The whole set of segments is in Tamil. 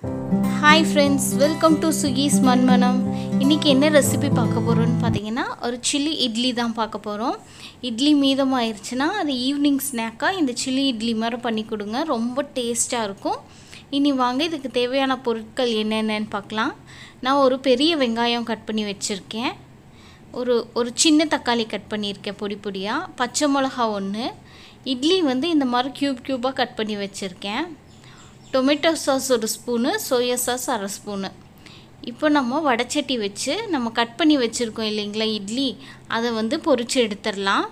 hi friends welcome to Sukis மண்மனம் இன்றைக்கி என்ன ரெசிபி பார்க்க போகிறோன்னு பார்த்தீங்கன்னா ஒரு சில்லி இட்லி தான் பார்க்க போகிறோம் இட்லி மீதமாயிருச்சுன்னா அது ஈவினிங் ஸ்நாக்காக இந்த சில்லி இட்லி மாதிரி பண்ணி கொடுங்க ரொம்ப டேஸ்ட்டாக இருக்கும் இனி வாங்க இதுக்கு தேவையான பொருட்கள் என்னென்னன்னு பார்க்கலாம் நான் ஒரு பெரிய வெங்காயம் கட் பண்ணி வச்சுருக்கேன் ஒரு ஒரு சின்ன தக்காளி கட் பண்ணியிருக்கேன் பொடி பொடியாக பச்சை மிளகா ஒன்று இட்லி வந்து இந்த மாதிரி க்யூப் க்யூபாக கட் பண்ணி வச்சுருக்கேன் டொமேட்டோ சாஸ் ஒரு ஸ்பூனு சோயா சாஸ் அரை ஸ்பூனு இப்போ நம்ம வடைச்சட்டி வச்சு நம்ம கட் பண்ணி வச்சுருக்கோம் இல்லைங்களா இட்லி அதை வந்து பொரித்து எடுத்துடலாம்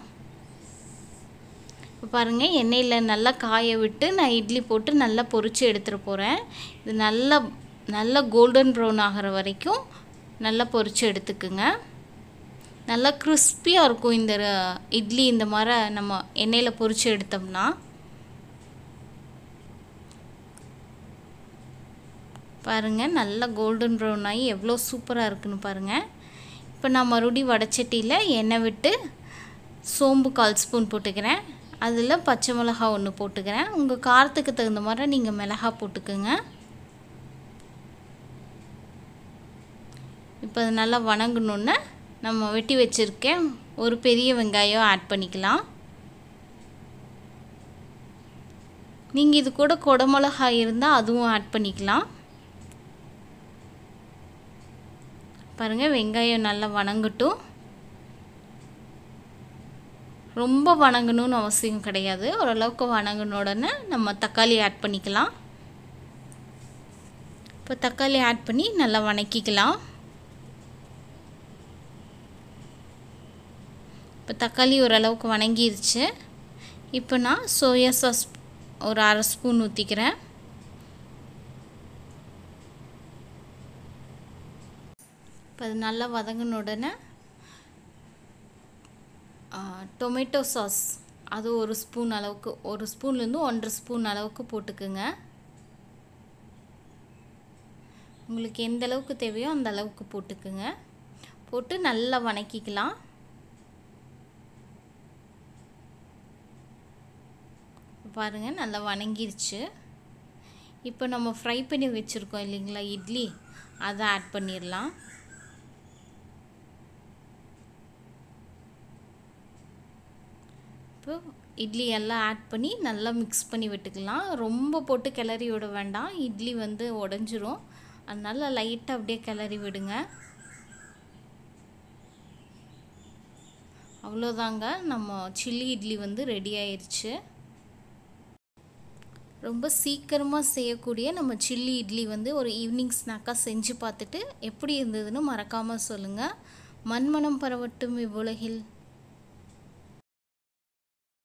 இப்போ பாருங்கள் எண்ணெயில் நல்லா காய விட்டு நான் இட்லி போட்டு நல்லா பொரித்து எடுத்துகிட்டு போகிறேன் இது நல்லா நல்லா கோல்டன் ப்ரௌன் ஆகிற வரைக்கும் நல்லா பொரித்து எடுத்துக்குங்க நல்லா கிறிஸ்பியாக இருக்கும் இந்த இட்லி இந்த மாதிரி நம்ம எண்ணெயில் பொரித்து எடுத்தோம்னா பாருங்கள் நல்லா கோல்டன் ப்ரௌன் ஆகி எவ்வளோ சூப்பராக இருக்குன்னு பாருங்கள் இப்போ நான் மறுபடியும் வடச்சட்டியில் எண்ணெய் விட்டு சோம்பு கால் ஸ்பூன் போட்டுக்கிறேன் அதில் பச்சை மிளகா ஒன்று போட்டுக்கிறேன் உங்கள் காரத்துக்கு தகுந்த மாதிரி நீங்கள் மிளகா போட்டுக்குங்க இப்போ அது நல்லா வணங்கணுன்னு நம்ம வெட்டி வச்சுருக்கேன் ஒரு பெரிய வெங்காயம் ஆட் பண்ணிக்கலாம் நீங்கள் இது கூட கொடமிளகா இருந்தால் அதுவும் ஆட் பண்ணிக்கலாம் பாருங்கள் வெங்காயம் நல்லா வணங்கட்டும் ரொம்ப வணங்கணும்னு அவசியம் கிடையாது ஓரளவுக்கு வணங்கின உடனே நம்ம தக்காளி ஆட் பண்ணிக்கலாம் இப்போ தக்காளி ஆட் பண்ணி நல்லா வணக்கிக்கலாம் இப்போ தக்காளி ஓரளவுக்கு வணங்கிருச்சு இப்போ நான் சோயா சாஸ் ஒரு அரை ஸ்பூன் ஊற்றிக்கிறேன் இப்போ அது நல்லா வதங்கின உடனே டொமேட்டோ சாஸ் அது ஒரு ஸ்பூன் அளவுக்கு ஒரு ஸ்பூன்லேருந்து ஒன்றரை ஸ்பூன் அளவுக்கு போட்டுக்குங்க உங்களுக்கு எந்த அளவுக்கு தேவையோ அந்த அளவுக்கு போட்டுக்குங்க போட்டு நல்லா வணக்கிக்கலாம் பாருங்கள் நல்லா வணங்கிருச்சு இப்போ நம்ம ஃப்ரை பண்ணி வச்சுருக்கோம் இல்லைங்களா இட்லி அதை ஆட் பண்ணிடலாம் இப்போ இட்லி எல்லாம் ஆட் பண்ணி நல்லா மிக்ஸ் பண்ணி விட்டுக்கலாம் ரொம்ப போட்டு கிளறி விட வேண்டாம் இட்லி வந்து உடஞ்சிரும் அதனால் லைட்டாக அப்படியே கிளறி விடுங்க அவ்வளோதாங்க நம்ம சில்லி இட்லி வந்து ரெடி ஆயிடுச்சு ரொம்ப சீக்கிரமாக செய்யக்கூடிய நம்ம சில்லி இட்லி வந்து ஒரு ஈவினிங் ஸ்நாக்காக செஞ்சு பார்த்துட்டு எப்படி இருந்ததுன்னு மறக்காமல் சொல்லுங்கள் மண்மனம் பரவட்டும் இவ்வுலகில்